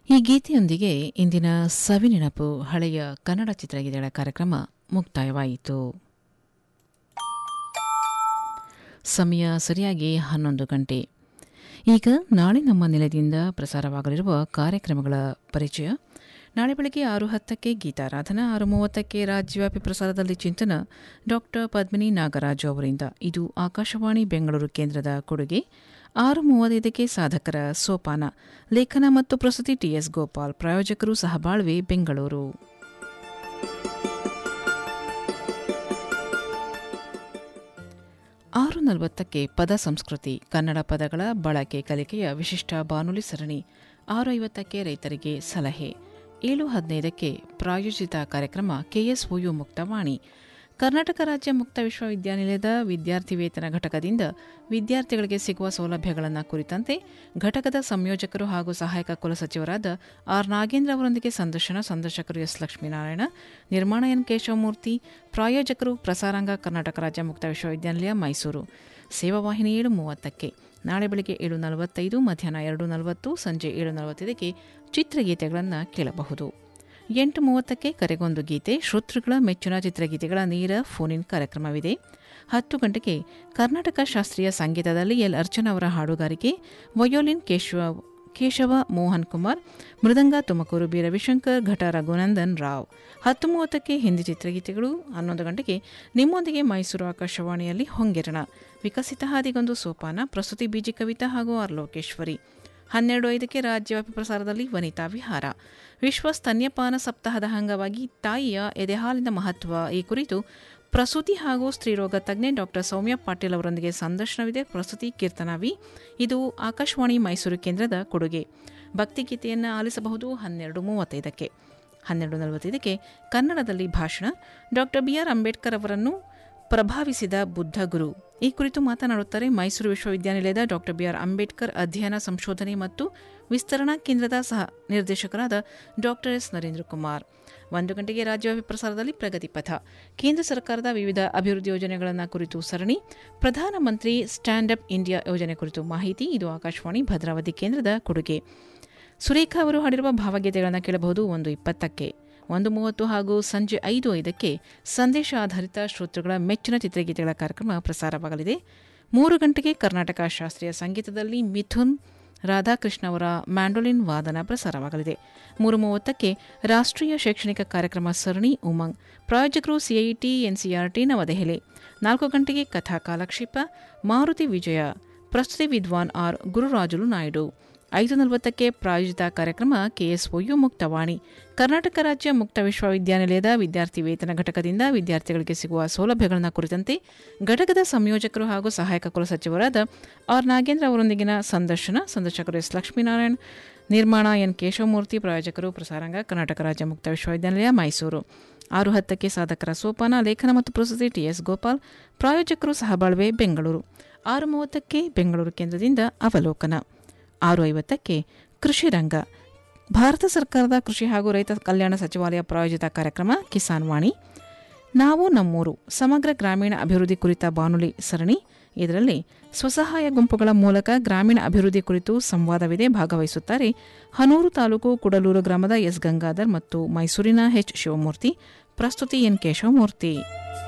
ಈ ಗೀತೆಯೊಂದಿಗೆ ಇಂದಿನ ಸವಿನೆನಪು ಹಳೆಯ ಕನ್ನಡ ಚಿತ್ರಗೀತೆಗಳ ಕಾರ್ಯಕ್ರಮ ಮುಕ್ತಾಯವಾಯಿತು ಸಮಯ ಸರಿಯಾಗಿ ಹನ್ನೊಂದು ಗಂಟೆ ಈಗ ನಾಳೆ ನಮ್ಮ ನೆಲದಿಂದ ಪ್ರಸಾರವಾಗಲಿರುವ ಕಾರ್ಯಕ್ರಮಗಳ ಪರಿಚಯ ನಾಳೆ ಬೆಳಗ್ಗೆ ಆರು ಹತ್ತಕ್ಕೆ ಗೀತಾರಾಧನಾ ಆರು ಮೂವತ್ತಕ್ಕೆ ರಾಜ್ಯವ್ಯಾಪಿ ಪ್ರಸಾರದಲ್ಲಿ ಚಿಂತನ ಡಾಕ್ಟರ್ ಪದ್ಮಿನಿ ನಾಗರಾಜು ಅವರಿಂದ ಇದು ಆಕಾಶವಾಣಿ ಬೆಂಗಳೂರು ಕೇಂದ್ರದ ಕೊಡುಗೆ ಆರು ಮೂವತ್ತೈದಕ್ಕೆ ಸಾಧಕರ ಸೋಪಾನ ಲೇಖನ ಮತ್ತು ಪ್ರಸ್ತುತಿ ಟಿಎಸ್ ಗೋಪಾಲ್ ಪ್ರಾಯೋಜಕರು ಸಹಬಾಳ್ವೆ ಬೆಂಗಳೂರು ಆರು ನಲವತ್ತಕ್ಕೆ ಪದ ಸಂಸ್ಕೃತಿ ಕನ್ನಡ ಪದಗಳ ಬಳಕೆ ಕಲಿಕೆಯ ವಿಶಿಷ್ಟ ಬಾನುಲಿ ಸರಣಿ ಆರು ಐವತ್ತಕ್ಕೆ ರೈತರಿಗೆ ಸಲಹೆ ಏಳು ಹದಿನೈದಕ್ಕೆ ಪ್ರಾಯೋಜಿತ ಕಾರ್ಯಕ್ರಮ ಕೆಎಸ್ಒಯು ಮುಕ್ತವಾಣಿ ಕರ್ನಾಟಕ ರಾಜ್ಯ ಮುಕ್ತ ವಿಶ್ವವಿದ್ಯಾನಿಲಯದ ವಿದ್ಯಾರ್ಥಿ ವೇತನ ಘಟಕದಿಂದ ವಿದ್ಯಾರ್ಥಿಗಳಿಗೆ ಸಿಗುವ ಸೌಲಭ್ಯಗಳನ್ನು ಕುರಿತಂತೆ ಘಟಕದ ಸಂಯೋಜಕರು ಹಾಗೂ ಸಹಾಯಕ ಕುಲಸಚಿವರಾದ ಆರ್ ನಾಗೇಂದ್ರ ಅವರೊಂದಿಗೆ ಸಂದರ್ಶನ ಸಂದರ್ಶಕರು ಎಸ್ ಲಕ್ಷ್ಮೀನಾರಾಯಣ ನಿರ್ಮಾಣ ಎನ್ ಕೇಶವಮೂರ್ತಿ ಪ್ರಾಯೋಜಕರು ಪ್ರಸಾರಾಂಗ ಕರ್ನಾಟಕ ರಾಜ್ಯ ಮುಕ್ತ ವಿಶ್ವವಿದ್ಯಾನಿಲಯ ಮೈಸೂರು ಸೇವಾವಾಹಿನಿ ಏಳು ಮೂವತ್ತಕ್ಕೆ ನಾಳೆ ಬೆಳಗ್ಗೆ ಏಳು ನಲವತ್ತೈದು ಮಧ್ಯಾಹ್ನ ಎರಡು ನಲವತ್ತು ಸಂಜೆ ಏಳು ನಲವತ್ತೈದಕ್ಕೆ ಚಿತ್ರಗೀತೆಗಳನ್ನು ಕೇಳಬಹುದು ಎಂಟು ಮೂವತ್ತಕ್ಕೆ ಕರೆಗೊಂದು ಗೀತೆ ಶ್ರೋತೃಗಳ ಮೆಚ್ಚಿನ ಚಿತ್ರಗೀತೆಗಳ ನೇರ ಫೋನ್ ಇನ್ ಕಾರ್ಯಕ್ರಮವಿದೆ ಹತ್ತು ಗಂಟೆಗೆ ಕರ್ನಾಟಕ ಶಾಸ್ತ್ರೀಯ ಸಂಗೀತದಲ್ಲಿ ಎಲ್ ಅರ್ಚನಾ ಅವರ ಹಾಡುಗಾರಿಕೆ ವಯೋಲಿನ್ ಕೇಶವ ಕೇಶವ ಮೋಹನ್ ಕುಮಾರ್ ಮೃದಂಗ ತುಮಕೂರು ಬಿ ರವಿಶಂಕರ್ ಘಟ ರಘುನಂದನ್ ರಾವ್ ಹತ್ತು ಮೂವತ್ತಕ್ಕೆ ಹಿಂದಿ ಚಿತ್ರಗೀತೆಗಳು ಹನ್ನೊಂದು ಗಂಟೆಗೆ ನಿಮ್ಮೊಂದಿಗೆ ಮೈಸೂರು ಆಕಾಶವಾಣಿಯಲ್ಲಿ ಹೊಂಗೆರಣ ವಿಕಸಿತ ಹಾದಿಗೊಂದು ಸೋಪಾನ ಪ್ರಸ್ತುತಿ ಬಿಜಿ ಕವಿತಾ ಹಾಗೂ ಆರ್ ಲೋಕೇಶ್ವರಿ ಹನ್ನೆರಡು ಐದಕ್ಕೆ ರಾಜ್ಯವ್ಯಾಪಿ ಪ್ರಸಾರದಲ್ಲಿ ವನಿತಾ ವಿಹಾರ ವಿಶ್ವ ಸ್ತನ್ಯಪಾನ ಸಪ್ತಾಹದ ಅಂಗವಾಗಿ ತಾಯಿಯ ಎದೆಹಾಲಿನ ಮಹತ್ವ ಈ ಕುರಿತು ಪ್ರಸೂತಿ ಹಾಗೂ ಸ್ತ್ರೀರೋಗ ತಜ್ಞೆ ಡಾಕ್ಟರ್ ಸೌಮ್ಯ ಪಾಟೀಲ್ ಅವರೊಂದಿಗೆ ಸಂದರ್ಶನವಿದೆ ಪ್ರಸ್ತುತಿ ಕೀರ್ತನಾ ವಿ ಇದು ಆಕಾಶವಾಣಿ ಮೈಸೂರು ಕೇಂದ್ರದ ಕೊಡುಗೆ ಭಕ್ತಿಗೀತೆಯನ್ನು ಆಲಿಸಬಹುದು ಹನ್ನೆರಡು ಮೂವತ್ತೈದಕ್ಕೆ ಹನ್ನೆರಡು ನಲವತ್ತೈದಕ್ಕೆ ಕನ್ನಡದಲ್ಲಿ ಭಾಷಣ ಡಾಕ್ಟರ್ ಬಿಆರ್ ಅಂಬೇಡ್ಕರ್ ಅವರನ್ನು ಪ್ರಭಾವಿಸಿದ ಬುದ್ಧ ಗುರು ಈ ಕುರಿತು ಮಾತನಾಡುತ್ತಾರೆ ಮೈಸೂರು ವಿಶ್ವವಿದ್ಯಾನಿಲಯದ ಡಾಕ್ಟರ್ ಬಿಆರ್ ಅಂಬೇಡ್ಕರ್ ಅಧ್ಯಯನ ಸಂಶೋಧನೆ ಮತ್ತು ವಿಸ್ತರಣಾ ಕೇಂದ್ರದ ಸಹ ನಿರ್ದೇಶಕರಾದ ಡಾಕ್ಟರ್ ಎಸ್ ನರೇಂದ್ರ ಕುಮಾರ್ ಒಂದು ಗಂಟೆಗೆ ರಾಜ್ಯವ್ಯಾಪಿ ಪ್ರಸಾರದಲ್ಲಿ ಪ್ರಗತಿ ಪಥ ಕೇಂದ್ರ ಸರ್ಕಾರದ ವಿವಿಧ ಅಭಿವೃದ್ಧಿ ಯೋಜನೆಗಳನ್ನು ಕುರಿತು ಸರಣಿ ಪ್ರಧಾನಮಂತ್ರಿ ಸ್ಟ್ಯಾಂಡ್ ಅಪ್ ಇಂಡಿಯಾ ಯೋಜನೆ ಕುರಿತು ಮಾಹಿತಿ ಇದು ಆಕಾಶವಾಣಿ ಭದ್ರಾವತಿ ಕೇಂದ್ರದ ಕೊಡುಗೆ ಸುರೇಖಾ ಅವರು ಹಾಡಿರುವ ಭಾವಗೀತೆಗಳನ್ನು ಕೇಳಬಹುದು ಒಂದು ಇಪ್ಪತ್ತಕ್ಕೆ ಒಂದು ಮೂವತ್ತು ಹಾಗೂ ಸಂಜೆ ಐದು ಐದಕ್ಕೆ ಸಂದೇಶ ಆಧಾರಿತ ಶ್ರೋತೃಗಳ ಮೆಚ್ಚಿನ ಚಿತ್ರಗೀತೆಗಳ ಕಾರ್ಯಕ್ರಮ ಪ್ರಸಾರವಾಗಲಿದೆ ಮೂರು ಗಂಟೆಗೆ ಕರ್ನಾಟಕ ಶಾಸ್ತ್ರೀಯ ಸಂಗೀತದಲ್ಲಿ ಮಿಥುನ್ ರಾಧಾಕೃಷ್ಣ ಅವರ ಮ್ಯಾಂಡೋಲಿನ್ ವಾದನ ಪ್ರಸಾರವಾಗಲಿದೆ ಮೂರು ಮೂವತ್ತಕ್ಕೆ ರಾಷ್ಟ್ರೀಯ ಶೈಕ್ಷಣಿಕ ಕಾರ್ಯಕ್ರಮ ಸರಣಿ ಉಮಂಗ್ ಪ್ರಾಯೋಜಕರು ಸಿಐಟಿ ಎನ್ಸಿಆರ್ಟಿ ನವದೆಹಲಿ ನಾಲ್ಕು ಗಂಟೆಗೆ ಕಥಾ ಕಾಲಕ್ಷೇಪ ಮಾರುತಿ ವಿಜಯ ಪ್ರಸ್ತುತಿ ವಿದ್ವಾನ್ ಆರ್ ಗುರುರಾಜುಲು ನಾಯ್ಡು ಐದು ನಲವತ್ತಕ್ಕೆ ಪ್ರಾಯೋಜಿತ ಕಾರ್ಯಕ್ರಮ ಕೆಎಸ್ಒಯು ಮುಕ್ತವಾಣಿ ಕರ್ನಾಟಕ ರಾಜ್ಯ ಮುಕ್ತ ವಿಶ್ವವಿದ್ಯಾನಿಲಯದ ವಿದ್ಯಾರ್ಥಿ ವೇತನ ಘಟಕದಿಂದ ವಿದ್ಯಾರ್ಥಿಗಳಿಗೆ ಸಿಗುವ ಸೌಲಭ್ಯಗಳನ್ನು ಕುರಿತಂತೆ ಘಟಕದ ಸಂಯೋಜಕರು ಹಾಗೂ ಸಹಾಯಕ ಕುಲಸಚಿವರಾದ ಆರ್ ನಾಗೇಂದ್ರ ಅವರೊಂದಿಗಿನ ಸಂದರ್ಶನ ಸಂದರ್ಶಕರು ಎಸ್ ಲಕ್ಷ್ಮೀನಾರಾಯಣ್ ನಿರ್ಮಾಣ ಎನ್ ಕೇಶವಮೂರ್ತಿ ಪ್ರಾಯೋಜಕರು ಪ್ರಸಾರಾಂಗ ಕರ್ನಾಟಕ ರಾಜ್ಯ ಮುಕ್ತ ವಿಶ್ವವಿದ್ಯಾನಿಲಯ ಮೈಸೂರು ಆರು ಹತ್ತಕ್ಕೆ ಸಾಧಕರ ಸೋಪಾನ ಲೇಖನ ಮತ್ತು ಪ್ರಸ್ತುತಿ ಟಿಎಸ್ ಗೋಪಾಲ್ ಪ್ರಾಯೋಜಕರು ಸಹಬಾಳ್ವೆ ಬೆಂಗಳೂರು ಆರು ಮೂವತ್ತಕ್ಕೆ ಬೆಂಗಳೂರು ಕೇಂದ್ರದಿಂದ ಅವಲೋಕನ ಆರು ಐವತ್ತಕ್ಕೆ ಕೃಷಿ ರಂಗ ಭಾರತ ಸರ್ಕಾರದ ಕೃಷಿ ಹಾಗೂ ರೈತ ಕಲ್ಯಾಣ ಸಚಿವಾಲಯ ಪ್ರಾಯೋಜಿತ ಕಾರ್ಯಕ್ರಮ ಕಿಸಾನ್ ವಾಣಿ ನಾವು ನಮ್ಮೂರು ಸಮಗ್ರ ಗ್ರಾಮೀಣ ಅಭಿವೃದ್ಧಿ ಕುರಿತ ಬಾನುಲಿ ಸರಣಿ ಇದರಲ್ಲಿ ಸ್ವಸಹಾಯ ಗುಂಪುಗಳ ಮೂಲಕ ಗ್ರಾಮೀಣ ಅಭಿವೃದ್ಧಿ ಕುರಿತು ಸಂವಾದವಿದೆ ಭಾಗವಹಿಸುತ್ತಾರೆ ಹನೂರು ತಾಲೂಕು ಕುಡಲೂರು ಗ್ರಾಮದ ಎಸ್ ಗಂಗಾಧರ್ ಮತ್ತು ಮೈಸೂರಿನ ಎಚ್ ಶಿವಮೂರ್ತಿ ಪ್ರಸ್ತುತಿ ಎನ್ ಕೇಶವಮೂರ್ತಿ